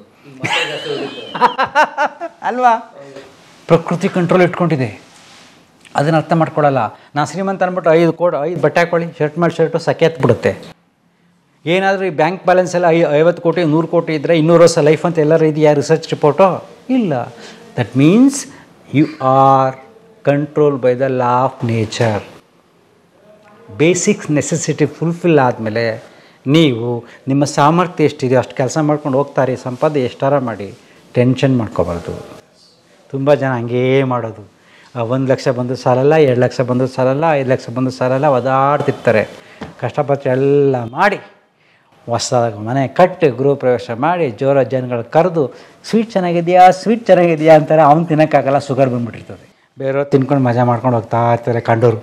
ಅಲ್ವಾ ಪ್ರಕೃತಿ ಕಂಟ್ರೋಲ್ ಇಟ್ಕೊಂಡಿದೆ ಅದನ್ನು ಅರ್ಥ ಮಾಡ್ಕೊಳ್ಳಲ್ಲ ನಾನು ಶ್ರೀಮಂತ ಅಂದ್ಬಿಟ್ಟು ಐದು ಕೋಡ್ ಐದು ಬಟ್ಟೆ ಹಾಕೊಳ್ಳಿ ಶರ್ಟ್ ಮಾಡಿ ಶರ್ಟು ಸಕೆ ಬಿಡುತ್ತೆ ಏನಾದರೂ ಈ ಬ್ಯಾಂಕ್ ಬ್ಯಾಲೆನ್ಸ್ ಎಲ್ಲ ಐ ಐವತ್ತು ಕೋಟಿ ನೂರು ಕೋಟಿ ಇದ್ದರೆ ಇನ್ನೂರು ವರ್ಷ ಲೈಫ್ ಅಂತ ಎಲ್ಲರೂ ಇದೆಯಾ ರಿಸರ್ಚ್ ರಿಪೋರ್ಟು ಇಲ್ಲ that means you are control by the law of nature basics necessity fulfil ಆದಮೇಲೆ ನೀವು ನಿಮ್ಮ ಸಾಮರ್ಥ್ಯ ಎಷ್ಟಿದೆ ಅಷ್ಟು ಕೆಲಸ ಮಾಡ್ಕೊಂಡು ಹೋಗ್ತಾರೆ ಸಂಪಾದನೆ ಎಷ್ಟಾರ ಮಾಡಿ ಟೆನ್ಷನ್ ಮಾಡ್ಕೋಬಾರ್ದು ತುಂಬ ಜನ ಹಂಗೇ ಮಾಡೋದು ಒಂದು ಲಕ್ಷ ಬಂದು ಸಾಲಲ್ಲ ಎರಡು ಲಕ್ಷ ಬಂದು ಸಾಲಲ್ಲ ಐದು ಲಕ್ಷ ಬಂದು ಸಾಲಲ್ಲ ಒದಾಡ್ತಿರ್ತಾರೆ ಕಷ್ಟಪಟ್ಟು ಎಲ್ಲ ಮಾಡಿ ಹೊಸದಾಗಿ ಮನೆ ಕಟ್ಟಿ ಗೃಹ ಪ್ರವೇಶ ಮಾಡಿ ಜೋರ ಜನಗಳು ಕರೆದು ಸ್ವೀಟ್ ಚೆನ್ನಾಗಿದೆಯಾ ಸ್ವೀಟ್ ಚೆನ್ನಾಗಿದೆಯಾ ಅಂತಾರೆ ಅವ್ನು ತಿನ್ನೋಕ್ಕಾಗಲ್ಲ ಶುಗರ್ ಬಂದುಬಿಟ್ಟಿರ್ತದೆ ಬೇರೆಯವ್ರು ತಿನ್ಕೊಂಡು ಮಜಾ ಮಾಡ್ಕೊಂಡು ಹೋಗ್ತಾ ಇರ್ತಾರೆ ಕಂಡೋರು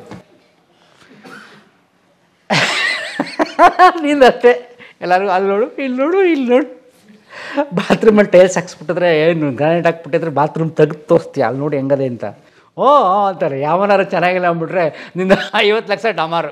ನಿಂದಷ್ಟೇ ಎಲ್ಲರಿಗೂ ಅಲ್ಲಿ ನೋಡು ಇಲ್ಲಿ ನೋಡು ಇಲ್ಲಿ ನೋಡು ಬಾತ್ರೂಮಲ್ಲಿ ಟೈಲ್ಸ್ ಹಾಕ್ಸ್ಬಿಟ್ಟಿದ್ರೆ ಏನು ಗ್ರಾನೈಟ್ ಹಾಕ್ಬಿಟ್ಟಿದ್ರೆ ಬಾತ್ರೂಮ್ ತೆಗೆದು ತೋರಿಸ್ತೀಯ ಅಲ್ಲಿ ನೋಡಿ ಹೆಂಗದೆ ಅಂತ ಓ ಓ ಅಂತಾರೆ ಯಾವನಾರು ಚೆನ್ನಾಗಿಲ್ಲ ಅಂದ್ಬಿಟ್ರೆ ನಿಂದ ಐವತ್ತು ಲಕ್ಷ ಡಮಾರು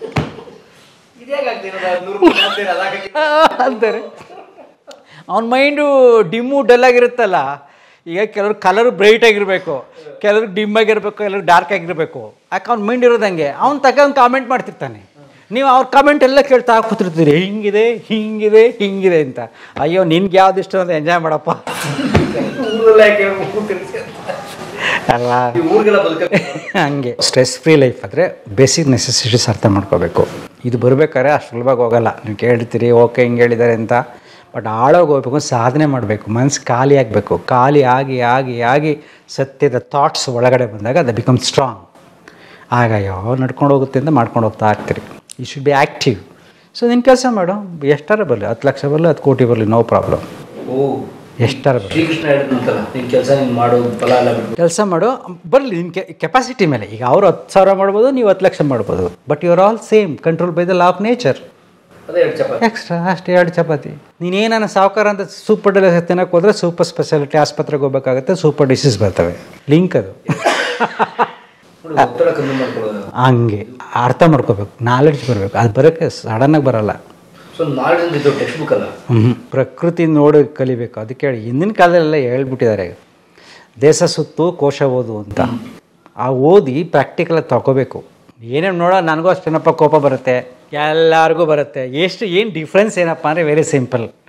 ಅಂತಾರೆ ಅವನ ಮೈಂಡು ಡಿಮ್ಮು ಡಲ್ ಆಗಿರುತ್ತಲ್ಲ ಈಗ ಕೆಲವ್ರು ಕಲರ್ ಬ್ರೈಟ್ ಆಗಿರಬೇಕು ಕೆಲವ್ರು ಡಿಮ್ ಆಗಿರಬೇಕು ಕೆಲವ್ರು ಡಾರ್ಕ್ ಆಗಿರಬೇಕು ಯಾಕೆ ಅವ್ನ ಮೈಂಡ್ ಇರೋದು ಹಂಗೆ ಅವ್ನು ತಕ್ಕ ಅವ್ನು ಕಾಮೆಂಟ್ ಮಾಡ್ತಿರ್ತಾನೆ ನೀವು ಅವ್ರ ಕಾಮೆಂಟ್ ಎಲ್ಲ ಕೇಳ್ತಾ ಕೂತಿರ್ತೀರಿ ಹಿಂಗಿದೆ ಹಿಂಗಿದೆ ಹಿಂಗಿದೆ ಅಂತ ಅಯ್ಯೋ ನಿನ್ಗೆ ಯಾವ್ದು ಇಷ್ಟ ಅಂತ ಎಂಜಾಯ್ ಮಾಡಪ್ಪ ಊರಲ್ಲೇ ಯಾಕೆ ಊರ್ ತಿರ್ಗ್ಸಿ ಅಂತ. ಅಲ್ವಾ ಈ ಊರಿಗೆಲ್ಲ ಬದುಕ ಹಂಗೆ ಸ್ಟ್ರೆಸ್ ಫ್ರೀ ಲೈಫ್ ಆದರೆ ಬೇಸಿಕ್ ನೆಸೆಸಿಟೀಸ್ ಅರ್ಥ ಮಾಡ್ಕೋಬೇಕು ಇದು ಬರಬೇಕಾದ್ರೆ ಅಷ್ಟು ಸುಲಭವಾಗಿ ಹೋಗಲ್ಲ ನೀವು ಕೇಳ್ತೀರಿ ಓಕೆ ಹಿಂಗೆ ಹೇಳಿದ್ದಾರೆ ಅಂತ ಬಟ್ ಆಳೋಗಿ ಹೋಗ್ಬೇಕು ಸಾಧನೆ ಮಾಡಬೇಕು ಮನಸ್ಸು ಖಾಲಿ ಆಗಬೇಕು ಖಾಲಿ ಆಗಿ ಆಗಿ ಆಗಿ ಸತ್ಯದ ಥಾಟ್ಸ್ ಒಳಗಡೆ ಬಂದಾಗ ಅದು ಬಿಕಮ್ ಸ್ಟ್ರಾಂಗ್ ಆಗ ಯಾವ ನಡ್ಕೊಂಡು ಹೋಗುತ್ತೆ ಅಂತ ಮಾಡ್ಕೊಂಡು ಹೋಗ್ತಾ ಇರ್ತೀರಿ you should be active so ನಿನ್ನ ಕೆಲಸ ಮಾಡು ಎಷ್ಟಾರ ಬರಲಿ ಹತ್ತು ಲಕ್ಷ ಬರಲಿ ಹತ್ತು ಕೋಟಿ ಬರಲಿ ನೋ ಪ್ರಾಬ್ಲಮ್ ಓ ಎಷ್ಟಾರ ಬರಲಿ ಶ್ರೀಕೃಷ್ಣ ಹೇಳಿದ್ನಂತಲ್ಲ ನಿನ್ ಕೆಲಸ ನೀನು ಮಾಡು ಫಲ ಎಲ್ಲ ಬಿಡ್ಬೇಕು ಕೆಲಸ ಮಾಡು ಬರಲಿ ನಿನ್ನ ಕೆ ಕೆಪಾಸಿಟಿ ಮೇಲೆ ಈಗ ಅವರು ಹತ್ತು ಸಾವಿರ ಮಾಡ್ಬೋದು ನೀವು ಹತ್ತು ಲಕ್ಷ ಮಾಡ್ಬೋದು but you are all same control by the law of nature ಅದೇ ಎರಡು ಚಪಾತಿ ಎಕ್ಸ್ಟ್ರಾ ಅಷ್ಟೇ ಎರಡು ಚಪಾತಿ ನೀನೇನ ಸಾವುಕಾರ ಅಂತ ಸೂಪರ್ ಡೆಲ್ ತಿನ್ನಕ್ಕೆ ಹೋದ್ರೆ ಸೂಪರ್ ಸ್ಪೆಷಾಲಿಟಿ ಆಸ್ಪತ್ರೆಗೆ ಹೋಗ್ಬೇಕಾಗತ್ತೆ ಸೂಪರ್ ಡಿಸೀಸ್ ಬರ್ತವೆ ಲಿಂಕ್ ಅದು ನೋಡಿ ಒತ್ತಡ ಕಮ್ಮಿ ಮಾಡ್ಕೊಳ್ಳೋದು ಹಂಗೆ ಅರ್ಥ ಮಾಡ್ಕೋಬೇಕು ನಾಲೆಡ್ಜ್ ಬರಬೇಕು ಅದು ಬರೋಕ್ಕೆ ಸಡನ್ನಾಗಿ ಬರಲ್ಲ ಸೊ ನಾಳೆದಿಂದ ಇದು ಟೆಕ್ಸ್ಟ್ ಬುಕ್ ಅಲ್ಲ ಹ್ಮ್. ಪ್ರಕೃತಿ ನೋಡಿ ಕಲಿಬೇಕು ಅದಕ್ಕೆ ಹೇಳಿ ಹಿಂದಿನ ಕಾಲದಲ್ಲೆಲ್ಲ ಹೇಳ್ಬಿಟ್ಟಿದ್ದಾರೆ ದೇಶ ಸುತ್ತು ಕೋಶ ಓದು ಅಂತ ಆ ಓದಿ ಪ್ರಾಕ್ಟಿಕಲಾಗಿ ತಗೋಬೇಕು ಏನೇನು ನೋಡೋ ನನಗೂ ಅಷ್ಟೇನಪ್ಪ ಕೋಪ ಬರುತ್ತೆ ಎಲ್ಲರಿಗೂ ಬರುತ್ತೆ ಎಷ್ಟು ಏನು ಡಿಫ್ರೆನ್ಸ್ ಏನಪ್ಪ ಅಂದರೆ ವೆರಿ ಸಿಂಪಲ್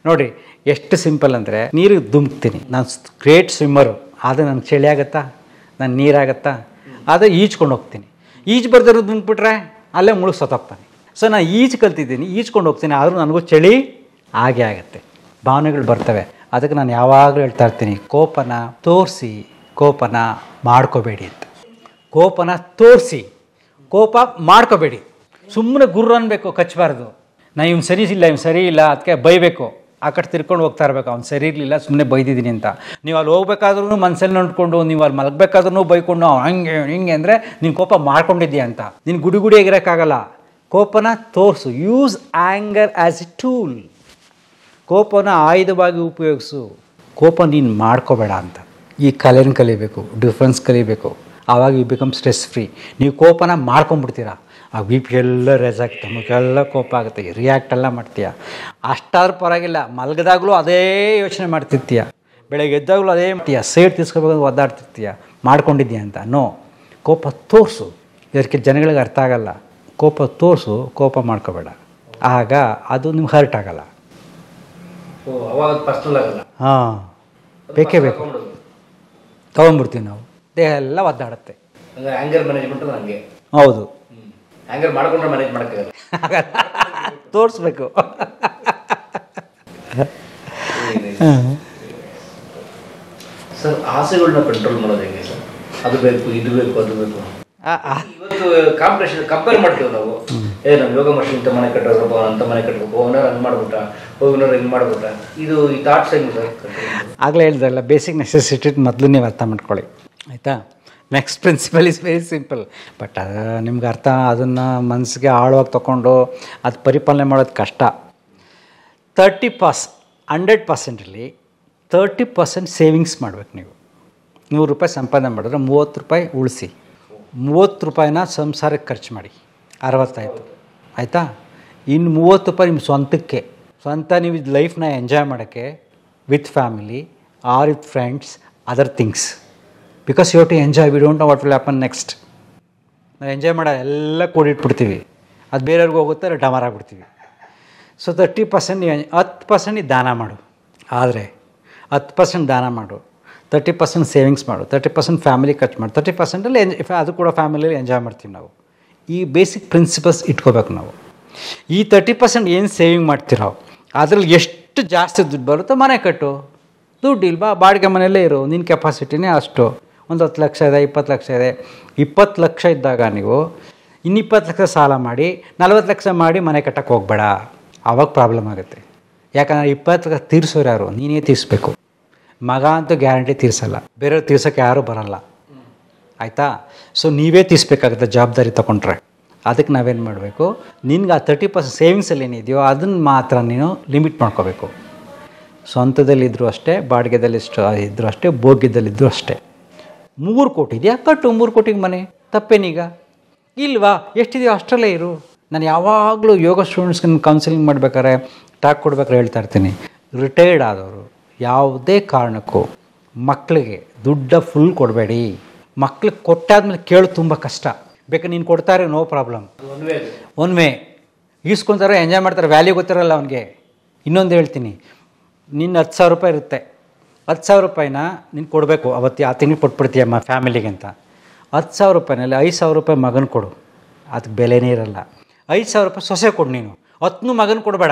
ನೋಡಿ ಎಷ್ಟು ಸಿಂಪಲ್ ಅಂದರೆ ನೀರಿಗೆ ಧುಮುಕ್ತೀನಿ ನಾನು ಗ್ರೇಟ್ ಸ್ವಿಮ್ಮರು ಆದರೆ ನನಗೆ ಚಳಿ ಆಗುತ್ತಾ ನಾನು ನೀರಾಗತ್ತಾ ಆದರೆ ಈಜ್ಕೊಂಡು ಹೋಗ್ತೀನಿ ಈಜು ಬರ್ದಿರೋ ಧುಮುಕ್ಬಿಟ್ರೆ ಅಲ್ಲೇ ಮುಳುಗ್ ಸತ್ತೋಗ್ತಾನೆ ಸೊ ನಾನು ಈಜು ಕಲ್ತಿದ್ದೀನಿ ಈಜ್ಕೊಂಡು ಹೋಗ್ತೀನಿ ಆದರೂ ನನಗೂ ಚಳಿ ಹಾಗೆ ಆಗುತ್ತೆ ಭಾವನೆಗಳು ಬರ್ತವೆ ಅದಕ್ಕೆ ನಾನು ಯಾವಾಗಲೂ ಹೇಳ್ತಾ ಇರ್ತೀನಿ ಕೋಪನ ತೋರಿಸಿ ಕೋಪನ ಮಾಡ್ಕೋಬೇಡಿ ಅಂತ ಕೋಪನ ತೋರಿಸಿ ಕೋಪ ಮಾಡ್ಕೋಬೇಡಿ ಸುಮ್ಮನೆ ಗುರ್ರ ಅನ್ಬೇಕು ಕಚ್ಚಬಾರ್ದು ನಾ ಇವ್ನು ಸರಿ ಇಲ್ಲ ಇವ್ನು ಸರಿ ಇಲ್ಲ ಅದಕ್ಕೆ ಬೈಬೇಕು ಆ ಕಡೆ ತಿರ್ಕೊಂಡು ಹೋಗ್ತಾ ಇರಬೇಕು ಅವ್ನು ಸರಿ ಇರಲಿಲ್ಲ ಸುಮ್ಮನೆ ಬೈದಿದ್ದೀನಿ ಅಂತ ನೀವು ಅಲ್ಲಿ ಹೋಗ್ಬೇಕಾದ್ರೂ ಮನಸ್ಸಲ್ಲಿ ನೋಡ್ಕೊಂಡು ನೀವು ಅಲ್ಲಿ ಮಲಗಬೇಕಾದ್ರೂ ಬೈಕೊಂಡು ಅವ್ನು ಹಂಗೆ ಹಿಂಗೆ ಅಂದರೆ ನೀನು ಕೋಪ ಮಾಡ್ಕೊಂಡಿದ್ದೀಯ ಅಂತ ನೀನು ಗುಡಿ ಗುಡಿಯಾಗಿರೋಕ್ಕಾಗಲ್ಲ ಕೋಪನ ತೋರಿಸು use anger as a tool ಕೋಪನ ಆಯುಧವಾಗಿ ಉಪಯೋಗಿಸು ಕೋಪ ನೀನು ಮಾಡ್ಕೋಬೇಡ ಅಂತ ಈ ಕಲೆನ ಕಲಿಬೇಕು ಡಿಫ್ರೆನ್ಸ್ ಕಲಿಬೇಕು ಆವಾಗ ಯು ಬಿಕಮ್ ಸ್ಟ್ರೆಸ್ ಫ್ರೀ ನೀವು ಕೋಪನ ಮಾಡ್ಕೊಂಬಿಡ್ತೀರಾ ಆ ಬಿ ಪಿ ಎಲ್ಲ ರೇಸ್ ಆಗ್ತದೆ ನಮಗೆಲ್ಲ ಕೋಪ ಆಗುತ್ತೆ ರಿಯಾಕ್ಟ್ ಎಲ್ಲ ಮಾಡ್ತೀಯ ಅಷ್ಟಾದ್ರೂ ಪರವಾಗಿಲ್ಲ ಮಲಗದಾಗಲೂ ಅದೇ ಯೋಚನೆ ಮಾಡ್ತಿರ್ತೀಯ ಬೆಳಗ್ಗೆ ಎದ್ದಾಗಲೂ ಅದೇ ಮಾಡ್ತೀಯ ಸೇಡ್ ತಿಸ್ಕೋಬೇಕು ಒದ್ದಾಡ್ತಿರ್ತೀಯ ಮಾಡ್ಕೊಂಡಿದ್ದೀಯ ಅಂತ ನೋ ಕೋಪ ತೋರಿಸು ಇದಕ್ಕೆ ಜನಗಳಿಗೆ ಅರ್ಥ ಆಗಲ್ಲ ಕೋಪ ತೋರಿಸು ಕೋಪ ಮಾಡ್ಕೋಬೇಡ ಆಗ ಅದು ನಿಮ್ಗೆ ಹರ್ಟ್ ಆಗಲ್ಲ ಓ ಅವಾಗ ಪರ್ಸ್ನಲ್ ಆಗಲ್ಲ ಹಾಂ ಬೇಕೇ ಬೇಕು ತೊಗೊಂಡ್ಬಿಡ್ತೀವಿ ನಾವು ದೇಹ ಎಲ್ಲ ಒದ್ದಾಡುತ್ತೆ ಹಂಗೆ ಆ್ಯಂಗರ್ ಮ್ಯಾನೇಜ್ಮೆಂಟ್ ಹಂಗೆ ಹೌದು ಆ್ಯಂಗರ್ ಮಾಡ್ಕೊಂಡ್ರೆ ಮ್ಯಾನೇಜ್ ಮಾಡೋಕ್ಕಾಗಲ್ಲ ತೋರಿಸ್ಬೇಕು ಸರ್ ಆಸೆಗಳನ್ನ ಕಂಟ್ರೋಲ್ ಮಾಡೋದು ಹೇಗೆ ಸರ್ ಅದು ಬೇಕು ಇದು ಬೇಕು ಅದು ಬೇಕು ಇವತ್ತು ಕಾಂಪಿಟೇಷನ್ ಕಂಪೇರ್ ಮಾಡ್ತೀವಿ ನಾವು ಏ ನಮ್ಮ ಯೋಗ ಮಷಿನ್ ಇಂಥ ಮನೆ ಕಟ್ಟೋದ್ರಪ್ಪ ಅಂತ ಮನೆ ಕಟ್ಟಬೇಕು ಓನರ್ ಹಂಗೆ ಮಾಡ್ಬಿಟ್ಟ ಓನರ್ ಹಿಂಗೆ ಮಾಡ್ಬಿಟ್ಟ ಇದು ಈ ಥಾಟ್ಸ್ ಹೆಂಗೆ ಸರ್ control? ಆಗಲೇ ಹೇಳಿದ್ರಲ್ಲ ಬೇಸಿಕ್ ನೆಸೆಸಿಟಿ ಮೊದಲು ನೀವು ಅರ್ಥ ಮಾಡ್ಕೊಳ್ಳಿ ಆಯಿತಾ next principle is very simple but ಅದು ನಿಮ್ಗೆ ಅರ್ಥ ಅದನ್ನು ಮನಸ್ಸಿಗೆ ಆಳವಾಗಿ ತೊಗೊಂಡು ಅದು ಪರಿಪಾಲನೆ ಮಾಡೋದು ಕಷ್ಟ ತರ್ಟಿ ಪರ್ಸ್ ಹಂಡ್ರೆಡ್ ಪರ್ಸೆಂಟಲ್ಲಿ ತರ್ಟಿ ಪರ್ಸೆಂಟ್ ಸೇವಿಂಗ್ಸ್ ಮಾಡ್ಬೇಕು ನೀವು ನೂರು ರೂಪಾಯಿ ಸಂಪಾದನೆ ಮಾಡಿದ್ರೆ ಮೂವತ್ತು ರೂಪಾಯಿ ಉಳಿಸಿ ಮೂವತ್ತು ರೂಪಾಯಿನ ಸಂಸಾರಕ್ಕೆ ಖರ್ಚು ಮಾಡಿ ಅರವತ್ತಾಯಿತು ಆಯಿತಾ ಇನ್ನು ಮೂವತ್ತು ರೂಪಾಯಿ ನಿಮ್ಮ ಸ್ವಂತಕ್ಕೆ ಸ್ವಂತ ನೀವು ಲೈಫ್ನ ಎಂಜಾಯ್ ಮಾಡೋಕ್ಕೆ with family or with friends other things because you to enjoy we don't know what will happen next ನಾವು ಎಂಜಾಯ್ ಮಾಡೋ ಎಲ್ಲ ಕೂಡಿಟ್ಬಿಡ್ತೀವಿ ಅದು ಬೇರೆಯವ್ರಿಗೆ ಹೋಗುತ್ತೆ ಡಮಾರ್ ಆಗ್ಬಿಡ್ತೀವಿ ಸೊ ತರ್ಟಿ ಪರ್ಸೆಂಟ್ ನೀವು ಹತ್ತು ಪರ್ಸೆಂಟ್ ನೀವು ದಾನ ಮಾಡು ಆದರೆ ಹತ್ತು ಪರ್ಸೆಂಟ್ ದಾನ ಮಾಡು ತರ್ಟಿ ಪರ್ಸೆಂಟ್ ಸೇವಿಂಗ್ಸ್ ಮಾಡು ತರ್ಟಿ ಪರ್ಸೆಂಟ್ ಫ್ಯಾಮಿಲಿ ಖರ್ಚು ಮಾಡು ತರ್ಟಿ ಪರ್ಸೆಂಟಲ್ಲಿ ಎಂಜ್ ಅದು ಕೂಡ ಫ್ಯಾಮಿಲಿಯಲ್ಲಿ ಎಂಜಾಯ್ ಮಾಡ್ತೀವಿ ನಾವು ಈ ಬೇಸಿಕ್ ಪ್ರಿನ್ಸಿಪಲ್ಸ್ ಇಟ್ಕೋಬೇಕು ನಾವು ಈ ತರ್ಟಿ ಪರ್ಸೆಂಟ್ ಏನು ಸೇವಿಂಗ್ ಮಾಡ್ತೀರೋ ಅದ್ರಲ್ಲಿ ಎಷ್ಟು ಜಾಸ್ತಿ ದುಡ್ಡು ಬರುತ್ತೋ ಮನೆ ಕಟ್ಟು ದುಡ್ಡು ಇಲ್ವಾ ಬಾಡಿಗೆ ಮನೆಯಲ್ಲೇ ಇರು ನಿನ್ನ ಕೆಪಾಸಿಟಿನೇ ಅಷ್ಟು ಒಂದು ಹತ್ತು ಲಕ್ಷ ಇದೆ ಇಪ್ಪತ್ತು ಲಕ್ಷ ಇದೆ ಇಪ್ಪತ್ತು ಲಕ್ಷ ಇದ್ದಾಗ ನೀವು ಇನ್ನು ಇಪ್ಪತ್ತು ಲಕ್ಷ ಸಾಲ ಮಾಡಿ ನಲ್ವತ್ತು ಲಕ್ಷ ಮಾಡಿ ಮನೆ ಕಟ್ಟಕ್ಕೆ ಹೋಗಬೇಡ ಆವಾಗ ಪ್ರಾಬ್ಲಮ್ ಆಗುತ್ತೆ ಯಾಕಂದರೆ ಇಪ್ಪತ್ತು ಲಕ್ಷ ತೀರಿಸೋರು ಯಾರು ನೀನೇ ತೀರಿಸ್ಬೇಕು ಮಗ ಅಂತೂ ಗ್ಯಾರಂಟಿ ತೀರಿಸಲ್ಲ ಬೇರೆಯವ್ರು ತೀರ್ಸೋಕ್ಕೆ ಯಾರೂ ಬರಲ್ಲ ಆಯಿತಾ ಸೊ ನೀವೇ ತೀರಿಸ್ಬೇಕಾಗುತ್ತೆ ಜವಾಬ್ದಾರಿ ತೊಗೊಂಡ್ರೆ ಅದಕ್ಕೆ ನಾವೇನು ಮಾಡಬೇಕು ನಿನ್ಗೆ ಆ ತರ್ಟಿ ಪರ್ಸೆಂಟ್ ಸೇವಿಂಗ್ಸಲ್ಲಿ ಏನಿದೆಯೋ ಅದನ್ನು ಮಾತ್ರ ನೀನು ಲಿಮಿಟ್ ಮಾಡ್ಕೋಬೇಕು ಸ್ವಂತದಲ್ಲಿದ್ದರೂ ಅಷ್ಟೇ ಬಾಡಿಗೆದಲ್ಲಿ ಇದ್ದರೂ ಅಷ್ಟೇ ಭೋಗ್ಯದಲ್ಲಿದ್ದರೂ ಅಷ್ಟೇ ಮೂರು ಕೋಟಿ ಇದೆಯಾ ಕಟ್ಟು ಮೂರು ಕೋಟಿಗೆ ಮನೆ ತಪ್ಪೇನೀಗ ಇಲ್ವಾ ಎಷ್ಟಿದೆಯೋ ಅಷ್ಟರಲ್ಲೇ ಇರು ನಾನು ಯಾವಾಗಲೂ ಯೋಗ ಸ್ಟೂಡೆಂಟ್ಸ್ಗೆ ಕೌನ್ಸಿಲಿಂಗ್ ಮಾಡ್ಬೇಕಾದ್ರೆ ಟಾಕ್ ಕೊಡ್ಬೇಕಾದ್ರೆ ಹೇಳ್ತಾ ಇರ್ತೀನಿ ರಿಟೈರ್ಡ್ ಆದವರು ಯಾವುದೇ ಕಾರಣಕ್ಕೂ ಮಕ್ಕಳಿಗೆ ದುಡ್ಡ ಫುಲ್ ಕೊಡಬೇಡಿ ಮಕ್ಳಿಗೆ ಕೊಟ್ಟಾದ್ಮೇಲೆ ಕೇಳು ತುಂಬ ಕಷ್ಟ ಬೇಕಾದ್ರೆ ನೀನು ಕೊಡ್ತಾರೆ no problem one way one way ಈಸ್ಕೊತಾರೆ ಎಂಜಾಯ್ ಮಾಡ್ತಾರೆ ವ್ಯಾಲ್ಯೂ ಗೊತ್ತಿರಲ್ಲ ಅವನಿಗೆ ಇನ್ನೊಂದು ಹೇಳ್ತೀನಿ ನಿನ್ನ ಹತ್ತು ಸಾವಿರ ರೂಪಾಯಿ ಇರುತ್ತೆ ಹತ್ತು ಸಾವಿರ ರೂಪಾಯಿನ ನೀನು ಕೊಡಬೇಕು ಅವತ್ತು ಆ ತಿಂಗಳು ಕೊಟ್ಬಿಡ್ತೀಯಮ್ಮ ಫ್ಯಾಮಿಲಿಗೆ ಅಂತ ಹತ್ತು ಸಾವಿರ ರೂಪಾಯಿನಲ್ಲಿ ಐದು ಸಾವಿರ ರೂಪಾಯಿ ಮಗನ ಕೊಡು ಅದಕ್ಕೆ ಬೆಲೆನೇ ಇರಲ್ಲ ಐದು ಸಾವಿರ ರೂಪಾಯಿ ಸೊಸೆ ಕೊಡು ನೀನು ಹತ್ತನ್ನು ಮಗನ ಕೊಡಬೇಡ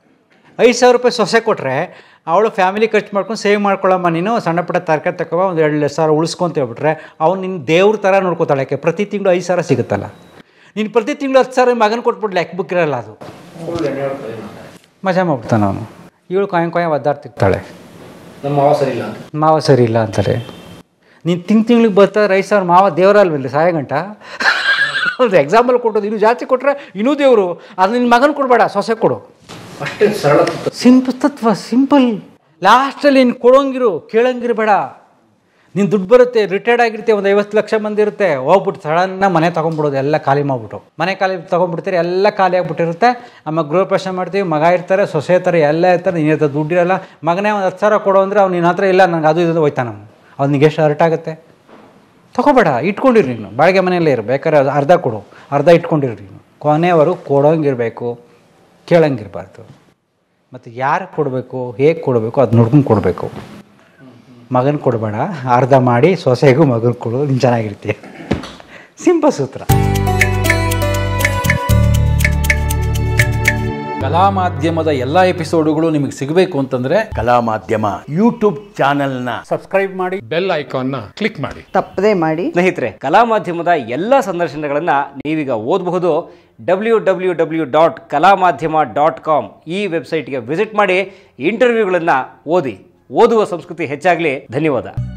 ಐದು ಸಾವಿರ ರೂಪಾಯಿ ಸೊಸೆ ಕೊಟ್ಟರೆ ಅವಳು ಫ್ಯಾಮಿಲಿ ಖರ್ಚು ಮಾಡ್ಕೊಂಡು ಸೇವ್ ಮಾಡ್ಕೊಳ್ಳಮ್ಮ ನೀನು ಸಣ್ಣ ಪುಟ್ಟ ತರಕಾರಿ ತಗೋ ಒಂದು ಎರಡು ಸಾವಿರ ಉಳಿಸ್ಕೊಂತ ಹೇಳ್ಬಿಟ್ರೆ ಅವ್ನು ನಿನ್ನ ದೇವ್ರ ಥರ ನೋಡ್ಕೋತಾಳೆ ಯಾಕೆ ಪ್ರತಿ ತಿಂಗಳು ಐದು ಸಾವಿರ ಸಿಗುತ್ತಲ್ಲ ನೀನು ಪ್ರತಿ ತಿಂಗಳು ಹತ್ತು ಸಾವಿರ ಮಗನ ಕೊಟ್ಬಿಟ್ಟು ಲೆಕ್ಕ ಬುಕ್ ಇರಲ್ಲ ಅದು ಫುಲ್ ಎಣ್ಣೆ ಹೊಡ್ಕೊಳ್ಳಿ ಮಾಡ್ತಾರೆ. ಮಜಾ ಮಾಡ್ಬಿಡ್ತಾನೆ ಅವನು ಇವಳು ಕಾಯಂ ಕಾಯಂ ಒದ್ದಾಡ್ತಿರ್ತಾಳೆ ನಮ್ಮ ಮಾವ ಸರಿ ಇಲ್ಲ ಅಂತ ಮಾವ ಸರಿ ಇಲ್ಲ ಅಂತಾರೆ ನೀನು ತಿಂಗ್ ತಿಂಗ್ಳಿಗೆ ಬರ್ತಾರೆ ಐದು ಸಾವಿರ ಮಾವ ದೇವರ ಅಲ್ವಿಲ್ಲ ಸಾಯ ಗಂಟ ಒಂದು ಎಕ್ಸಾಂಪಲ್ ಕೊಟ್ಟೋದು ಇನ್ನೂ ಜಾಸ್ತಿ ಕೊಟ್ಟರೆ ಇನ್ನೂ ದೇವರು ಅದು ನಿನ್ನ ಮಗನ ಕೊಡಬೇಡ ಸೊಸೆ ಕೊಡು ಅಷ್ಟೇ ಸರಳ ತತ್ವ. ಸಿಂಪಲ್ ತತ್ವ ಸಿಂಪಲ್ ಲಾಸ್ಟಲ್ಲಿ ನೀನು ಕೊಡೋಂಗಿರು ಕೇಳಂಗಿರಬೇಡ ನೀನು ದುಡ್ಡು ಬರುತ್ತೆ ರಿಟೈರ್ಡ್ ಆಗಿರ್ತೀಯ ಒಂದು ಐವತ್ತು ಲಕ್ಷ ಮಂದಿ ಇರುತ್ತೆ ಹೋಗ್ಬಿಟ್ಟು ಸಡನ್ನ ಮನೆ ತೊಗೊಂಡ್ಬಿಡೋದು ಎಲ್ಲ ಖಾಲಿ ಮಾಡ್ಬಿಟ್ಟು ಮನೆ ಖಾಲಿ ತೊಗೊಂಡ್ಬಿಡ್ತೀರಿ ಎಲ್ಲ ಖಾಲಿ ಆಗಿಬಿಟ್ಟಿರುತ್ತೆ ಆಮೇಲೆ ಗೃಹಪ್ರವೇಶ ಮಾಡ್ತೀವಿ ಮಗ ಇರ್ತಾರೆ ಸೊಸೆ ಇರ್ತಾರೆ ಎಲ್ಲ ಇರ್ತಾರೆ ನಿನ್ನ ಹತ್ರ ದುಡ್ಡು ಇರಲ್ಲ ಮಗನೇ ಒಂದು ಹತ್ತು ಸಾವಿರ ಕೊಡು ಅಂದರೆ ಅವ್ನು ನಿನ್ನ ಹತ್ರ ಇಲ್ಲ ನನಗೆ ಅದು ಇದು ಹೋಯ್ತಾನ ಅವನು ಅವ್ನಿಗೆ ಎಷ್ಟು ಹರ್ಟ್ ಆಗುತ್ತೆ ತಗೋಬೇಡ ಇಟ್ಕೊಂಡಿರಿ ನೀನು ಬಾಡಿಗೆ ಮನೆಯಲ್ಲೇ ಇರು ಬೇಕಾದ್ರೆ ಅದು ಅರ್ಧ ಕೊಡು ಅರ್ಧ ಇಟ್ಕೊಂಡಿರಿ ನೀನು ಕೊನೆಯವರು ಕೊಡೋಂಗಿರಬೇಕು ಕೇಳಂಗಿರಬಾರ್ದು ಮತ್ತು ಯಾರಿಗೆ ಕೊಡಬೇಕು ಹೇಗೆ ಕೊಡಬೇಕು ಅದು ನೋಡ್ಕೊಂಡು ಕೊಡಬೇಕು ಮಗನ ಕೊಡಬೇಡ ಅರ್ಧ ಮಾಡಿ ಸೊಸೆಗೂ ಮಗನ ಕೊಡು ನೀನು ಚೆನ್ನಾಗಿರ್ತೀಯ ಸಿಂಪಲ್ ಸೂತ್ರ ಕಲಾ ಮಾಧ್ಯಮದ ಎಲ್ಲ ಎಪಿಸೋಡುಗಳು ನಿಮಗೆ ಸಿಗಬೇಕು ಅಂತಂದ್ರೆ ಕಲಾ ಮಾಧ್ಯಮ ಯೂಟ್ಯೂಬ್ ಚಾನೆಲ್ನ ಬೆಲ್ ಐಕಾನ್ನ ಕ್ಲಿಕ್ ಮಾಡಿ ತಪ್ಪದೇ ಮಾಡಿ ಸ್ನೇಹಿತರೆ ಕಲಾ ಮಾಧ್ಯಮದ ಎಲ್ಲ ಸಂದರ್ಶನಗಳನ್ನು ನೀವೀಗ ಓದಬಹುದು ಡಬ್ಲ್ಯೂ ಡಬ್ಲ್ಯೂ ಡಬ್ಲ್ಯೂ ಡಾಟ್ ಕಲಾ ಮಾಧ್ಯಮ ಡಾಟ್ ಕಾಮ್ ಈ ವೆಬ್ಸೈಟ್ಗೆ ವಿಸಿಟ್ ಮಾಡಿ ಇಂಟರ್ವ್ಯೂಗಳನ್ನು ಓದಿ ಓದುವ ಸಂಸ್ಕೃತಿ ಹೆಚ್ಚಾಗಲಿ ಧನ್ಯವಾದ